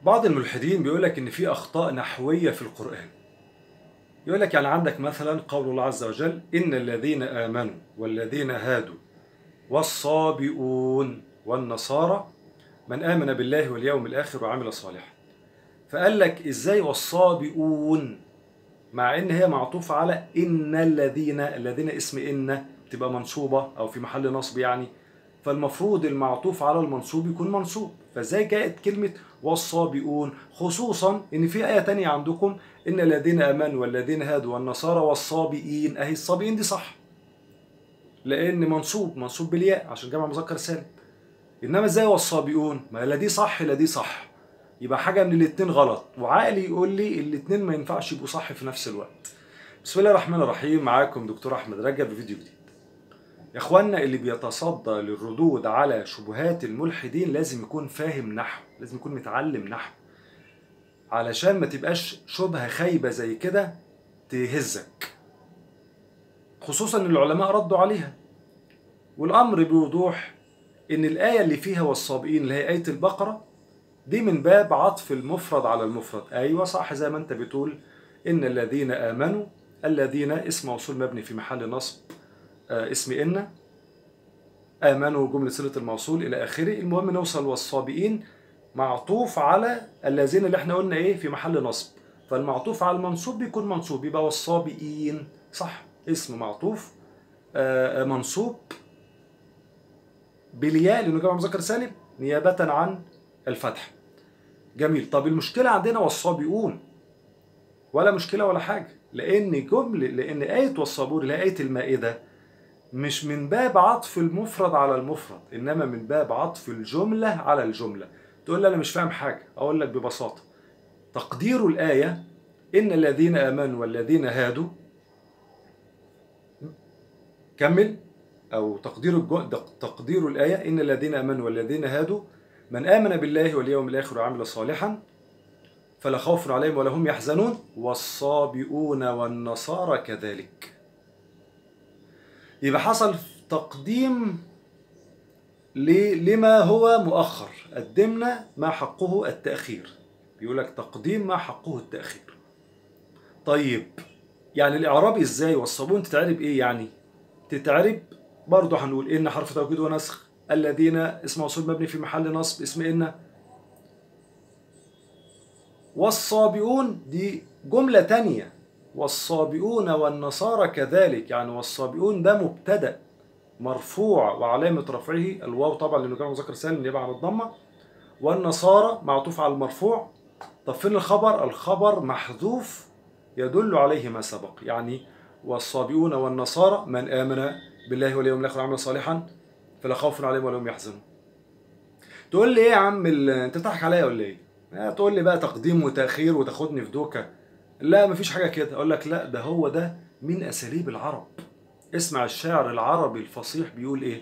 بعض الملحدين بيقول لك ان في اخطاء نحويه في القران يقول لك يعني عندك مثلا قول الله عز وجل ان الذين امنوا والذين هادوا والصابئون والنصارى من امن بالله واليوم الاخر وعمل صالحا فقال لك ازاي والصابئون مع ان هي معطوفه على ان الذين الذين اسم ان تبقى منصوبه او في محل نصب يعني فالمفروض المعطوف على المنصوب يكون منصوب فازاي جاءت كلمة والصابئون خصوصا ان في آية تانية عندكم ان الذين امنوا والذين هادوا والنصارى والصابئين اهي الصابئين دي صح لان منصوب منصوب بالياء عشان جمع مذكر سالم انما ازاي والصابئون ما لا دي صح لا دي صح يبقى حاجة من الاتنين غلط وعقلي يقول لي الاتنين ما ينفعش يبقوا صح في نفس الوقت بسم الله الرحمن الرحيم معاكم دكتور احمد رجب بفيديو جديد يا اخوانا اللي بيتصدى للردود على شبهات الملحدين لازم يكون فاهم نحو لازم يكون متعلم نحو علشان ما تبقاش شبهة خايبة زي كده تهزك خصوصا ان العلماء ردوا عليها والامر بوضوح ان الايه اللي فيها والصابئين اللي هي ايه البقره دي من باب عطف المفرد على المفرد ايوه صح زي ما انت بتقول ان الذين امنوا الذين اسم موصول مبني في محل نصب آه اسم ان امنوا جمله صله الموصول الى اخره المهم نوصل والصابئين معطوف على الذين اللي احنا قلنا ايه في محل نصب فالمعطوف على المنصوب بيكون منصوب يبقى والصابئين صح اسم معطوف آه منصوب بالياء لانه جمع مذكر سالم نيابه عن الفتح جميل طب المشكله عندنا والصابئون ولا مشكله ولا حاجه لان جمله لان ايه والصابور اللي هي ايه المائده مش من باب عطف المفرد على المفرد انما من باب عطف الجمله على الجمله تقول لي انا مش فاهم حاجه اقول لك ببساطه تقدير الايه ان الذين امنوا والذين هادوا كمل او تقدير الجو... تقدير الايه ان الذين امنوا والذين هادوا من امن بالله واليوم الاخر وعمل صالحا فلا خوف عليهم ولا هم يحزنون والصابئون والنصارى كذلك يبقى حصل تقديم لما هو مؤخر قدمنا ما حقه التأخير بيقول لك تقديم ما حقه التأخير طيب يعني الإعراب إزاي والصابون تتعرب إيه يعني تتعرب برضه هنقول إن حرف توكيد ونسخ الذين اسم موصول مبني في محل نصب اسم إن والصابئون دي جملة تانية والصابئون والنصارى كذلك يعني والصابئون ده مبتدأ مرفوع وعلامة رفعه الواو طبعا لأنه كان مذكر سالم يبقى على الضمة والنصارى معطوف على المرفوع طب فين الخبر؟ الخبر محذوف يدل عليه ما سبق يعني والصابئون والنصارى من آمن بالله واليوم الآخر وعمل صالحا فلا خوف عليهم ولا هم يحزنون تقول لي ايه يا عم انت بتضحك عليا ولا ايه؟ تقول لي بقى تقديم وتأخير وتاخدني في دوكة لا مفيش حاجة كده أقول لك لا ده هو ده من أساليب العرب اسمع الشاعر العربي الفصيح بيقول إيه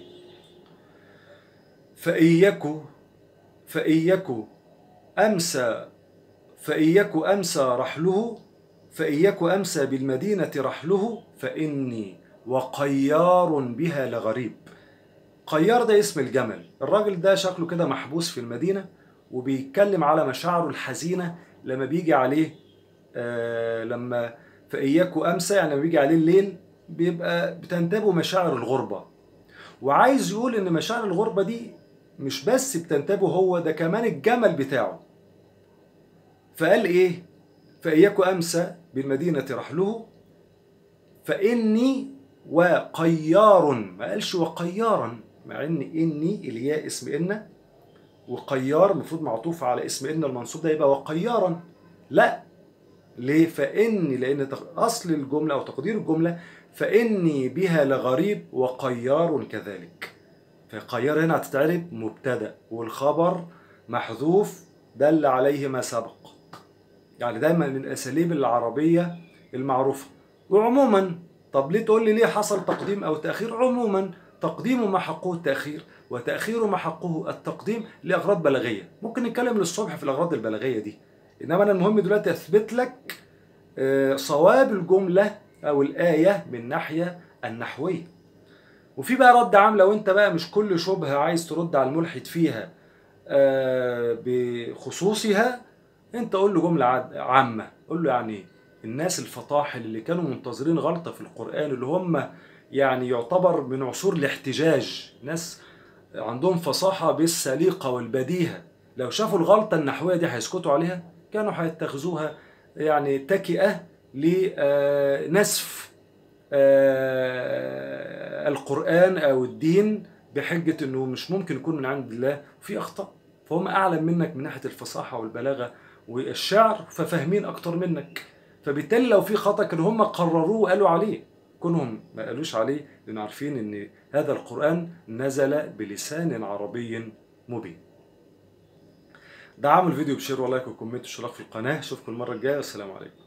فإيكو فإيكو أمسى فإيكو أمسى رحله فإيكو أمسى بالمدينة رحله فإني وقيار بها لغريب قيار ده اسم الجمل الراجل ده شكله كده محبوس في المدينة وبيتكلم على مشاعره الحزينة لما بيجي عليه آه لما فإياكو أمسى يعني لما بيجي عليه الليل بيبقى بتنتابه مشاعر الغربة وعايز يقول إن مشاعر الغربة دي مش بس بتنتابه هو ده كمان الجمل بتاعه فقال إيه فإياكو أمسى بالمدينة رحله فإني وقيار ما قالش وقيارا مع إن إني الياء اسم إن وقيار المفروض معطوف على اسم ان المنصوب ده يبقى وقيارا لا ليه فاني لان اصل الجمله او تقدير الجمله فاني بها لغريب وقيار كذلك فقيار هنا هتتعرب مبتدا والخبر محذوف دل عليه ما سبق يعني دايما من الاساليب العربيه المعروفه وعموما طب ليه تقول لي ليه حصل تقديم او تاخير عموما تقديم ما حقه التاخير وتأخير ما حقه التقديم لأغراض بلاغية ممكن نتكلم للصبح في الأغراض البلاغية دي إنما أنا المهم دلوقتي أثبت لك صواب الجملة أو الآية من ناحية النحوية وفي بقى رد عام لو أنت بقى مش كل شبهة عايز ترد على الملحد فيها بخصوصها انت قول له جمله عاد- عامه قول له يعني الناس الفطاحل اللي كانوا منتظرين غلطه في القران اللي هم يعني يعتبر من عصور الاحتجاج ناس عندهم فصاحه بالسليقه والبديهه لو شافوا الغلطه النحويه دي هيسكتوا عليها كانوا هيتخذوها يعني تكئه لنسف آه، القرآن أو الدين بحجة إنه مش ممكن يكون من عند الله وفي أخطاء فهم أعلم منك من ناحية الفصاحة والبلاغة والشعر ففاهمين أكتر منك فبالتالي لو في خطأ كانوا هم قرروه وقالوا عليه كونهم ما قالوش عليه لأن عارفين إن هذا القرآن نزل بلسان عربي مبين دعموا الفيديو بشير ولايك وكومنت واشتراك في القناة اشوفكم المرة الجاية والسلام عليكم